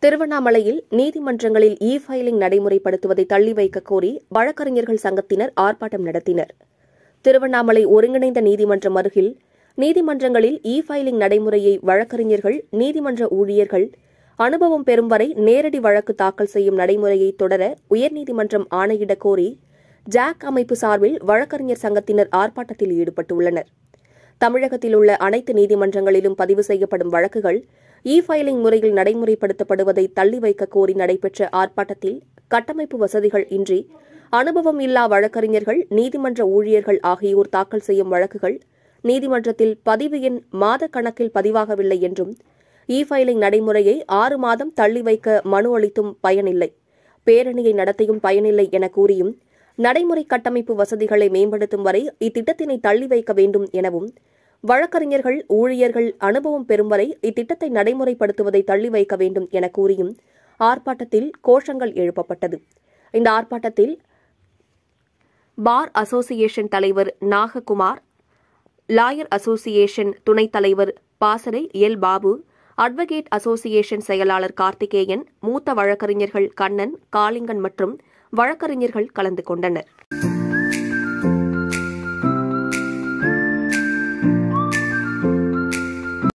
திருவண்ணாமலையில் நீதிமன்றங்களில் e filing நடைமுறைப்படுத்துவதை தள்ளி வைக்க கோரி வழக்கறிஞர்கள் சங்கத்தினர் ஆர்ப்பாட்டம் நடத்தினர் திருவண்ணாமலை ஒருங்கிணைந்த நீதிமன்றம் அருகில் நீதிமன்றங்களில் இ ஃபைலிங் நடைமுறையை வழக்கறிஞர்கள் நீதிமன்ற ஊழியர்கள் அனுபவம் பெறும் வரை நேரடி வழக்கு தாக்கல் செய்யும் நடைமுறையை தொடர உயர்நீதிமன்றம் ஆணையிடக் கோரி ஜாக் அமைப்பு சார்பில் வழக்கறிஞர் சங்கத்தினர் ஆர்ப்பாட்டத்தில் ஈடுபட்டுள்ளனர் தமிழகத்தில் உள்ள அனைத்து நீதிமன்றங்களிலும் பதிவு செய்யப்படும் வழக்குகள் இ ஃபைலிங் முறையில் நடைமுறைப்படுத்தப்படுவதை தள்ளி வைக்க கோரி நடைபெற்ற ஆர்ப்பாட்டத்தில் கட்டமைப்பு வசதிகள் இன்றி அனுபவம் இல்லா வழக்கறிஞர்கள் நீதிமன்ற ஊழியர்கள் ஆகியோர் தாக்கல் செய்யும் வழக்குகள் நீதிமன்றத்தில் பதிவு எண் மாத கணக்கில் பதிவாகவில்லை என்றும் இ ஃபைலிங் நடைமுறையை ஆறு மாதம் தள்ளி வைக்க மனு அளித்தும் பயனில்லை பேரணியை நடத்தியும் பயனில்லை என கூறியும் நடைமுறை கட்டமைப்பு வசதிகளை மேம்படுத்தும் வரை இத்திட்டத்தினை தள்ளி வைக்க வேண்டும் எனவும் வழக்கறிஞர்கள் ஊழியர்கள் அனுபவம் பெறும் வரை இத்திட்டத்தை நடைமுறைப்படுத்துவதை தள்ளி வைக்க வேண்டும் என கூறியும் ஆர்ப்பாட்டத்தில் கோஷங்கள் எழுப்பப்பட்டது இந்த ஆர்ப்பாட்டத்தில் பார் அசோசியேஷன் தலைவர் நாககுமார் லாயர் அசோசியேஷன் துணைத் தலைவர் பாசறை எல் பாபு அட்வொகேட் அசோசியேஷன் செயலாளர் கார்த்திகேயன் மூத்த வழக்கறிஞர்கள் கண்ணன் காளிங்கன் மற்றும் வழக்கறிஞர்கள் கலந்து கொண்டனர்